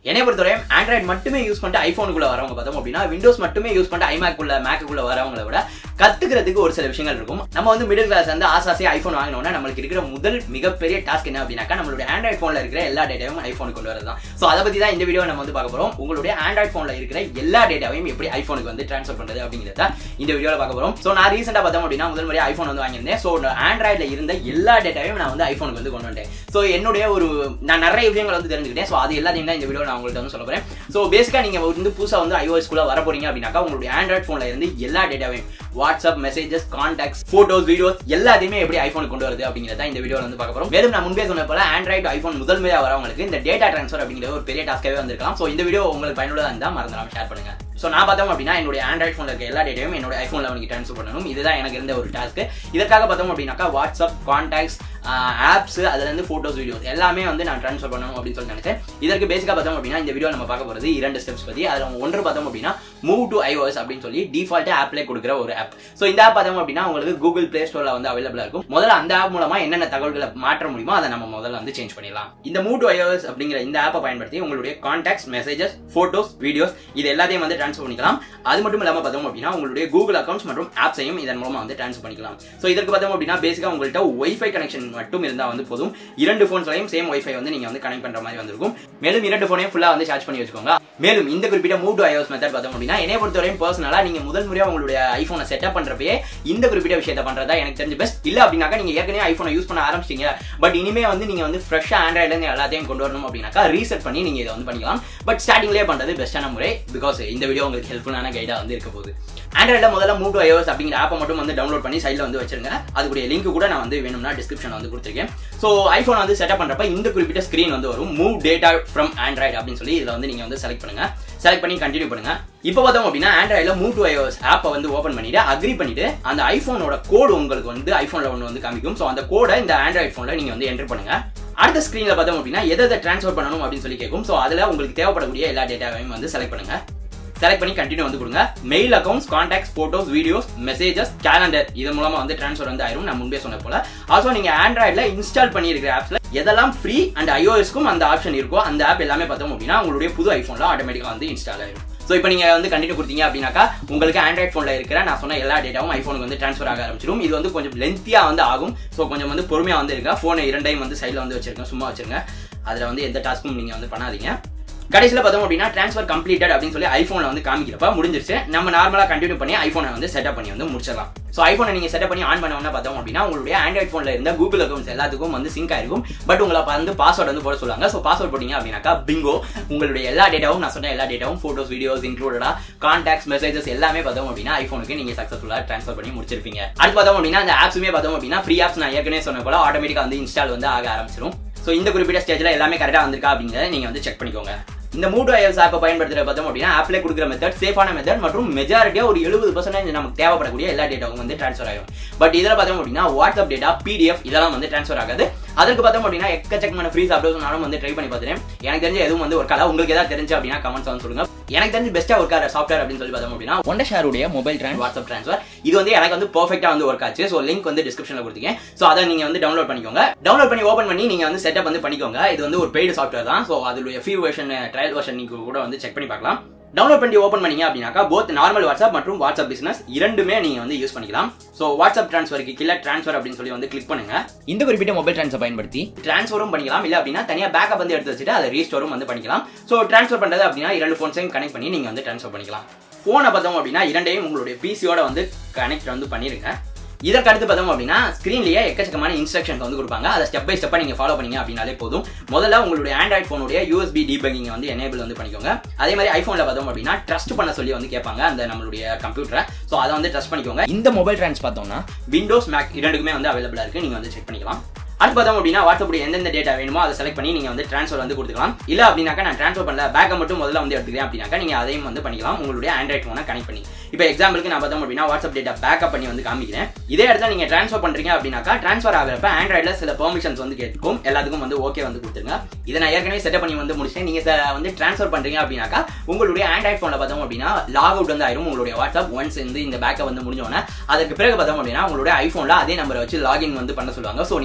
என்னை பொறுத்தவரை ஆண்ட்ராய்டு மட்டுமே யூஸ் பண்ணிட்டு ஐஃபோனுக்குள்ள வரவங்க பார்த்தோம் அப்படின்னா விண்டோஸ் மட்டுமே யூஸ் பண்ணிட்டு ஐமேக்குள்ள மேக்குள்ள வரவங்களை விட கத்துக்கிறதுக்கு ஒரு சில விஷயங்கள் இருக்கும் நம்ம வந்து மிடில் கிளாஸ் வந்து ஆசாசி ஐஃபோன் வாங்கினோம்னா நம்மளுக்கு இருக்கிற முதல் மிகப்பெரிய டாஸ்க் என்ன அப்படின்னாக்கா நம்மளுடைய ஆண்ட்ராய்ட் ஃபோன்ல இருக்கிற எல்லா டேட்டாவும் ஐஃபோனுக்கு கொண்டு வரது தான் ஸோ அதை பத்தி தான் இந்த வீடியோ நம்ம வந்து பார்க்க போறோம் உங்களுடைய ஆண்ட்ராய்ட் ஃபோன்ல இருக்கிற எல்லா டேட்டாவையும் எப்படி ஐஃபோனுக்கு வந்து ட்ரான்ஸ்ஃபர் பண்றது அப்படிங்கிறத இந்த வீடியோல பார்க்க போறோம் ஸோ நான் ரீசெண்டாக பார்த்தோம் அப்படின்னா முதல் முறையாக ஐஃபோன் வந்து வாங்கியிருந்தேன் ஸோ ஆண்ட்ராய்டில் இருந்த எல்லா டேட்டாவையும் நான் வந்து ஐஃபோனுக்கு வந்து கொண்டு வந்துட்டேன் ஸோ என்னுடைய ஒரு நான் நிறைய விஷயங்கள் வந்து தெரிஞ்சுக்கிட்டேன் ஸோ அது எல்லாத்தையும் தான் இந்த வீடியோ நான் உங்கள்கிட்ட வந்து சொல்ல போறேன் ஸோ பேசிக்காக நீங்கள் வந்து புதுசாக வந்து ஐஓஎஸ்குள்ள வர போறீங்க அப்படின்னாக்கா உங்களுடைய ஆண்ட்ராய்ட் ஃபோனில் இருந்து எல்லா டேட்டாவையும் WhatsApp messages contacts photos videos எல்லாத்தையுமே எப்படி ஐஃபோனுக்கு கொண்டு வருது அப்படிங்கிறத இந்த வீடியோவில் வந்து பார்க்க போறோம் மேலும் நான் முன்பே சொன்ன போல ஆண்ட்ராய்டு ஐஃபோன் முதல் முறையாக வரவங்களுக்கு இந்த டேட்டா ட்ரான்ஸ்ஃபர் அப்படிங்கிற ஒரு பெரிய டாஸ்க்காகவே வந்திருக்கலாம் ஸோ இந்த வீடியோ உங்களுக்கு பயனுள்ளதாக இருந்தால் மறந்துடாம ஷேர் பண்ணுங்க ஸோ நான் பார்த்தோம் அப்படின்னா என்னுடைய ஆண்ட்ராய்ட் ஃபோனில் இருக்க எல்லா டேட்டாவும் என்னோட ஐஃபோன் லெவனுக்கு ட்ரான்ஸ்ஃபர் பண்ணணும் இதுதான் எனக்கு இருந்த ஒரு டாஸ்க் இதற்காக பார்த்தோம் அப்படின்னாக்கா வாட்ஸ்அப் கான்டாக்ட்ஸ் ஆப்ஸ் அதுலேருந்து ஃபோட்டோஸ் வீடியோஸ் எல்லாமே வந்து நான் ட்ரான்ஸ்ஃபர் பண்ணணும் அப்படின்னு சொல்லி நினைச்சேன் இதற்கு பேசிக்காக பார்த்தோம் அப்படின்னா இந்த வீடியோ நம்ம பார்க்க போகிறது இரண்டு ஸ்டெப்ஸ் பற்றி அதில் ஒன்று பார்த்தோம் அப்படின்னா மூவ் டு ஐஓஎஸ் அப்படின்னு சொல்லி டிஃபால்ட்டாக ஆப்லேயே கொடுக்குற ஒரு ஆப் ஸோ இந்த ஆப் பார்த்தோம் அப்படின்னா உங்களுக்கு கூகுள் பிளே ஸ்டோரில் வந்து அவைலபிளாக இருக்கும் முதல்ல அந்த ஆப் மூலமாக என்னென்ன தகவல்களை மாற்ற முடியுமோ அதை நம்ம முதல்ல வந்து சேஞ்ச் பண்ணிடலாம் இந்த மூவ் டு ஐஓஎஸ் அப்படிங்கிற இந்த ஆப்பை பயன்படுத்தி உங்களுடைய கான்டாக்ட்ஸ் மெசேஜஸ் ஃபோட்டோஸ் வீடியோஸ் இது எல்லாத்தையும் வந்து ட்ரான்ஸ்ஃபர் பண்ணிக்கலாம் அது மட்டும் இல்லாமல் பார்த்தோம் அப்படின்னா உங்களுடைய கூகுள் அக்கௌண்ட்ஸ் மற்றும் ஆப்ஸையும் இதன் மூலமாக வந்து ட்ரான்ஸ்ஃபர் பண்ணிக்கலாம் ஸோ இதற்கு பார்த்தோம் அப்படின்னா பேசிக்காக உங்கள்கிட்ட ஒய்ஃபை கனெக்ஷன் மட்டும் இருந்தால் வந்து போதும் இரண்டு ஃபோன்ஸ்லையும் சேம் ஒய்ஃபை வந்து நீங்கள் வந்து கனெக்ட் பண்ணுற மாதிரி வந்திருக்கும் மேலும் இரண்டு ஃபோனையும் ஃபுல்லாக வந்து சார்ஜ் பண்ணி வச்சுக்கோங்க மேலும் இந்த குறிப்பிட்ட மூவ் டு ஐஓஎஸ் மெத்தட் பார்த்தோம் அப்படின்னா என்னை பொறுத்தவரையும் பர்சனலாக நீங்கள் முதல் முறையாக உங்களுடைய ஐஃபோனை செட்டப் பண்ணுறப்பே இந்த குறிப்பிட்ட விஷயத்தை பண்ணுறதா எனக்கு தெரிஞ்ச பெஸ்ட் இல்லை அப்படின்னாக்கா நீங்கள் ஏற்கனவே ஐஃபோனை யூஸ் பண்ண ஆரம்பிச்சிங்க பட் இனிமே வந்து நீங்கள் வந்து ஃப்ரெஷ்ஷாக ஆண்ட்ராய்ட்லேருந்து எல்லாத்தையும் கொண்டு வரணும் அப்படின்னாக்கா ரீசெட் பண்ணி நீங்கள் இதை வந்து பண்ணிக்கலாம் பட் ஸ்டார்டிங்லேயே பண்ணுறது பெஸ்ட்டான முறை பிகாஸ் இந்த வீடியோ உங்களுக்கு ஹெல்ப்ஃபுல்லான கைடாக வந்து இருக்க போகுது ஆண்ட்ராய்டில் முதல்ல மூவ் டு ஐஓஎஸ் அப்படிங்கிற ஆப்பை மட்டும் வந்து டவுன்லோட் பண்ணி சைடில் வந்து வச்சிருங்க அதுக்குரிய லிங்க் கூட நான் வந்து வேணும்னா டிஸ்கிரிப்ஷன் வந்து கொடுத்துருக்கேன் ஸோ ஐஃபோன் வந்து செட்டப் பண்ணுறப்ப இந்த குறிப்பிட்ட ஸ்க்ரீன் வந்து வரும் மூவ் டேட்டா ஃப்ரம் ஆண்ட்ராய்டு அப்படின்னு சொல்லி இதில் வந்து நீங்கள் வந்து செலக்ட் பண்ணுங்க செலக்ட் பண்ணி கண்டினியூ பண்ணுங்க இப்போ பார்த்தோம் அப்படின்னா ஆண்ட்ராய்டில் மூவ் டு ஐஓஎஸ் ஆப்பை வந்து ஓப்பன் பண்ணிட்டு அக்ரி பண்ணிட்டு அந்த ஐஃபோனோட கோடு உங்களுக்கு வந்து ஐஃபோனில் ஒன்று வந்து காமிக்கும் ஸோ அந்த கோடை இந்த ஆண்ட்ராய்ட் ஃபோனில் நீங்கள் வந்து என்டர் பண்ணுங்க அடுத்த ஸ்க்ரீனில் பார்த்தோம் அப்படின்னா எதை எதை ட்ரான்ஸ்ஃபர் பண்ணணும் அப்படின்னு சொல்லி கேட்கும் ஸோ அதில் உங்களுக்கு தேவைப்படக்கூடிய எல்லா டேட்டாவையும் வந்து செலக்ட் பண்ணுங்க செலக்ட் பண்ணி கண்டினியூ வந்து கொடுங்க mail accounts contacts photos videos messages calendar இது மூலமா வந்து ட்ரான்ஸ்ஃபர் வந்து ஆயிரும் நான் முன்பே சொன்ன போல ஆல்சோ நீங்க ஆண்ட்ராய்டில் இன்ஸ்டால் பண்ணியிருக்கிற ஆப்ஸ்ல எதெல்லாம் ஃப்ரீ அண்ட் ஐஓஎஸ்க்கும் அந்த ஆப்ஷன் இருக்கோ அந்த ஆப் எல்லாமே பார்த்தோம் அப்படின்னா உங்களுடைய புது ஐஃபோன்ல ஆட்டோமேட்டிக்காக வந்து இன்ஸ்டால் ஆயிரும் ஸோ இப்போ நீங்கள் வந்து கண்டினியூ கொடுத்தீங்க அப்படின்னாக்கா உங்களுக்கு ஆண்ட்ராய்ட் ஃபோனில் இருக்கிற நான் சொன்ன எல்லா டேட்டாவும் ஐஃபோனுக்கு வந்து ட்ரான்ஸ்ஃபர் ஆக ஆரம்பிச்சிடும் இது வந்து கொஞ்சம் லென்த்தியாக வந்து ஆகும் ஸோ கொஞ்சம் வந்து பொறுமையாக வந்து இருங்க ஃபோனை இரண்டையும் வந்து சைடில் வந்து வச்சிருக்கேன் சும்மா வச்சிருங்க அதில் வந்து எந்த டாஸ்க்கும் நீங்கள் வந்து பண்ணாதீங்க கடைசியில் பார்த்தோம் அப்படின்னா ட்ரான்ஸ்ஃபர் கம்ப்ளீட்டட் அப்படின்னு சொல்லி ஐஃபோனில் வந்து காமிக்கிறப்ப முடிஞ்சிருச்சு நம்ம நார்மலாக கண்டினியூ பண்ணி ஐஃபோனை வந்து செட்டப் பண்ணி வந்து முடிச்சிடலாம் ஸோ ஐஃபோனை நீங்கள் செட்டப் பண்ணி ஆன் பண்ண பார்த்தோம் அப்படின்னா உங்களுடைய ஆண்ட்ராய்ட் ஃபோனில் இருந்த கூகுள் அக்கௌண்ட்ஸ் எல்லாத்துக்கும் வந்து சிங்க் ஆயிருக்கும் பட் உங்களை வந்து பாஸ்வேர்டு வந்து போட சொல்லுவாங்க ஸோ பாஸ்வேர்ட் போட்டீங்க அப்படின்னாக்கா பிங்கோ உங்களுடைய எல்லா டேட்டாவும் நான் சொன்ன எல்லா டேட்டாவும் ஃபோட்டோஸ் வீடியோஸ் இன்க்ளூடடா கான்டாக்ட்ஸ் மெசேஜஸ் எல்லாமே பார்த்தோம் அப்படின்னா ஐஃபோனுக்கு நீங்கள் சக்ஸஸ்ஃபுல்லாக ட்ரான்ஸ்ஃபர் பண்ணி முடிச்சிருப்பீங்க அடுத்து பார்த்தோம் அப்படின்னா அந்த ஆப்ஸுமே பார்த்தோம் அப்படின்னா ஃப்ரீ ஆப்ஸ் நான் ஏற்கனவே சொன்ன போல ஆட்டோமேட்டிக்காக வந்து இன்ஸ்டால் வந்து ஆக ஆரம்பிச்சிடும் ஸோ இந்த குறிப்பிட்ட ஸ்டேஜில் எல்லாமே கரெக்டாக வந்திருக்கா அப்படிங்கிறத நீங்கள் வந்து செக் பண்ணிக்கோங்க இந்த மூடு ஐஎஸ் ஆப்பை பயன்படுத்துகிற பார்த்தோம் அப்படின்னா ஆப்ல கொடுக்குற மெத்தட் சேஃபான மெத்தட் மற்றும் மெஜாரிட்டியாக ஒரு எழுபது பர்சன்டேஜ் நமக்கு தேவைப்படக்கூடிய எல்லா டேட்டாவும் வந்து ட்ரான்ஸ்ஃபர் ஆகும் பட் இதில் பார்த்தோம் அப்படின்னா வாட்ஸ்அப் டேட்டா பிடிஎஃப் இதெல்லாம் வந்து ட்ரான்ஸ்ஃபர் ஆகாது அதற்கு பார்த்தோம் அப்படின்னா எக்கச்சக்கமான ஃப்ரீ சாஃப்ட்வேர்ஸ் நானும் வந்து ட்ரை பண்ணி பார்த்துட்டேன் எனக்கு தெரிஞ்ச எதுவும் வந்து ஒர்க் ஆகல உங்களுக்கு ஏதாவது தெரிஞ்சு அப்படின்னா கமெண்ட்ஸ் வந்து சொல்லுங்க எனக்கு தெரிஞ்சு பெஸ்ட்டாக ஒர்க் ஆகிற சாஃப்ட்வேர் அப்படின்னு சொல்லி பார்த்தோம் அப்படின்னா ஒன் ஷேருடைய மொபைல் ட்ரான்ஸ் வாட்ஸ்அப் ட்ரான்ஸ்ஃபர் இது வந்து எனக்கு வந்து பர்ஃபெக்டாக வந்து ஒர்க் ஆச்சு ஸோ லிங்க் வந்து டிஸ்கிரிப்ஷனில் கொடுத்தீங்க ஸோ அதை நீங்கள் வந்து டவுன்லோட் பண்ணிக்கோங்க டவுன்லோட் பண்ணி ஓப்பன் பண்ணி நீங்கள் வந்து செட்டப் வந்து பண்ணிக்கோங்க இது வந்து ஒரு பெய்டு சாஃப்ட்வேர் தான் ஸோ அதோடைய ஃபியூ வெர்ஷன் ட்ரையல் வெர்ஷன் நீங்கள் கூட வந்து செக் பண்ணி பார்க்கலாம் டவுன்லோட் பண்ணி ஓப்பன் பண்ணீங்க அப்படின்னாக்கா போத் நார்மல் வாட்ஸ்அப் மற்றும் வாட்ஸ்அப் பிசினஸ் இரண்டுமே நீங்க வந்து யூஸ் பண்ணிக்கலாம் ஸோ வாட்ஸ்அப் ட்ரான்ஸ்ஃபருக்கு கீழே ட்ரான்ஸ்ஃபர் அப்படின்னு சொல்லி வந்து கிளிக் பண்ணுங்க இந்த குறிப்பிட்ட மொபைல் ட்ரான்ஸ்ஃபர் பயன்படுத்தி ட்ரான்ஸ்ஃபரும் பண்ணிக்கலாம் இல்ல அப்படின்னா தனியா பேக்கப் வந்து எடுத்து வச்சுட்டு அதை ரீஸ்டோரும் வந்து பண்ணிக்கலாம் ஸோ ட்ரான்ஸ்ஃபர் பண்றது அப்படின்னா இரண்டு ஃபோன்ஸையும் கனெக்ட் பண்ணி நீங்க வந்து ட்ரான்ஸ்ஃபர் பண்ணிக்கலாம் ஃபோனை பார்த்தோம் அப்படின்னா இரண்டையும் உங்களுடைய பிசியோட வந்து கனெக்ட் வந்து பண்ணிருங்க இதற்கு அடுத்து பார்த்தோம் அப்படின்னா ஸ்க்ரீன்லேயே எக்கச்சக்கமான இன்ஸ்ட்ரக்ஷன்ஸ் வந்து கொடுப்பாங்க அதை ஸ்டெப் பை ஸ்டெப்பாக நீங்கள் ஃபாலோ பண்ணீங்க அப்படின்னாலே போதும் முதல்ல உங்களுடைய ஆண்ட்ராய்ட் ஃபோனுடைய யூஎஸ்பி டீபங்கிங் வந்து எனேபிள் வந்து பண்ணிக்கோங்க அதே மாதிரி ஐஃபோனில் பார்த்தோம் அப்படின்னா ட்ரஸ்ட் பண்ண சொல்லி வந்து கேட்பாங்க அந்த நம்மளுடைய கம்ப்யூட்டரை ஸோ அதை வந்து ட்ரஸ்ட் பண்ணிக்கோங்க இந்த மொபைல் ட்ரான்ஸ் பார்த்தோம்னா விண்டோஸ் மேக் இரண்டுக்குமே வந்து அவைலபிளாக இருக்குது நீங்கள் வந்து செக் பண்ணிக்கலாம் அடுத்து பார்த்தோம் அப்படின்னா வாட்ஸ்அப் எந்தெந்த டேட்டா வேணுமோ அதை செலக்ட் பண்ணி நீங்கள் வந்து ட்ரான்ஸ்ஃபர் வந்து கொடுத்துக்கலாம் இல்லை அப்படின்னாக்கா நான் ட்ரான்ஸ்ஃபர் பண்ணல பேக்கை மட்டும் முதல்ல வந்து எடுத்துக்கிறேன் அப்படின்னாக்கா நீங்கள் அதையும் வந்து பண்ணிக்கலாம் உங்களுடைய ஆண்ட்ராய்ட் ஃபோனை கனெக்ட் பண்ணி இப்போ எக்ஸாம்பிளுக்கு நான் பார்த்தோம் அப்படின்னா வாட்ஸ்அப் டேட்டா பேக்கப் பண்ணி வந்து காமிக்கிறேன் இதே இடத்துல நீங்கள் ட்ரான்ஸ்ஃபர் பண்ணுறீங்க அப்படின்னாக்கா ட்ரான்ஸ்ஃபர் ஆகிறப்ப ஆண்ட்ராய்டில் சில பெர்மிஷன்ஸ் வந்து கேட்கும் எல்லாத்துக்கும் வந்து ஓகே வந்து கொடுத்துருங்க இதை நான் ஏற்கனவே செட்டப் பண்ணி வந்து முடிச்சேன் நீங்கள் வந்து ட்ரான்ஸ்ஃபர் பண்ணுறீங்க அப்படின்னாக்கா உங்களுடைய ஆண்ட்ராய்ட் ஃபோனில் பார்த்தோம் அப்படின்னா லாக் அவுட் வந்து ஆயிரும் உங்களுடைய வாட்ஸ்அப் ஒன்ஸ் வந்து இந்த பேக்கப் வந்து முடிஞ்சோன்னே அதுக்கு பிறகு பார்த்தோம் அப்படின்னா உங்களுடைய ஐஃபோனில் அதே நம்பரை வச்சு லாகின் வந்து பண்ண சொல்லுவாங்க ஸோ நீங்கள் லாகின்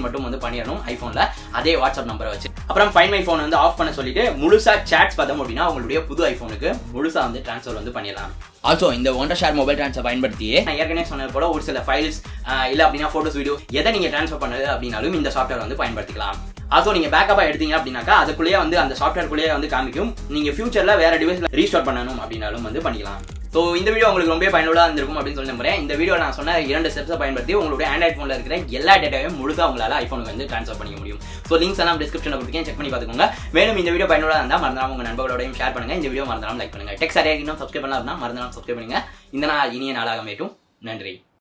மட்டும் வந்து பண்ணிடணும் ஐஃபோன்ல அதே வாட்ஸ்அப் நம்பரை வச்சு அப்புறம் ஃபைன் மை ஃபோன் வந்து ஆஃப் பண்ண சொல்லிட்டு முழுசா சேட்ஸ் பார்த்தோம் அப்படின்னா உங்களுடைய புது ஐஃபோனுக்கு முழுசா வந்து ட்ரான்ஸ்ஃபர் வந்து பண்ணிடலாம் ஆல்சோ இந்த ஒன்றரை ஷேர் மொபைல் ட்ரான்ஸ்ஃபர் பயன்படுத்தி நான் ஏற்கனவே சொன்னது போல ஒரு சில ஃபைல்ஸ் இல்லை அப்படின்னா ஃபோட்டோஸ் வீடியோ எதை நீங்கள் ட்ரான்ஸ்ஃபர் பண்ணது அப்படின்னாலும் இந்த சாஃப்ட்வேர் வந்து பயன்படுத்திக்கலாம் ஆல்சோ நீங்கள் பேக்கப்பாக எடுத்தீங்க அப்படின்னாக்கா அதுக்குள்ளேயே வந்து அந்த சாஃப்ட்வேர்க்குள்ளேயே வந்து காமிக்கும் நீங்கள் ஃபியூச்சரில் வேற டிவைஸில் ரீஸ்டார்ட் பண்ணணும் அப்படின்னாலும் வந்து பண்ணிக்கலாம் ஸோ இந்த வீடியோ உங்களுக்கு ரொம்ப பயனுள்ளதாக இருந்திருக்கும் அப்படின்னு சொல்லி நம்புறேன் இந்த வீடியோ நான் சொன்ன இரண்டு ஸ்டெப்ஸை பயன்படுத்தி உங்களுடைய ஆண்ட்ராய்ட் ஃபோனில் இருக்கிற எல்லா டேட்டாவையும் முழுக்க உங்களால் ஐஃபோனுக்கு வந்து ட்ரான்ஸ்ஃபர் பண்ணிக்க முடியும் ஸோ லிங்க்ஸ் எல்லாம் டிஸ்கிரிப்ஷனில் கொடுத்துருக்கேன் செக் பண்ணி பார்த்துக்கோங்க மேலும் இந்த வீடியோ பயனுள்ளதாக இருந்தால் மறந்துடாம உங்கள் நண்பர்களோடையும் ஷேர் பண்ணுங்க இந்த வீடியோ மறந்துடாம லைக் பண்ணுங்க டெக்ஸ் சரியாக இன்னும் சப்ஸ்கிரைப் பண்ணலாம் அப்படின்னா மறந்துடாம சப்ஸ்கிரைப் பண்ணுங்க இந்த நாள் இனிய நாளாக மேட்டும் நன்றி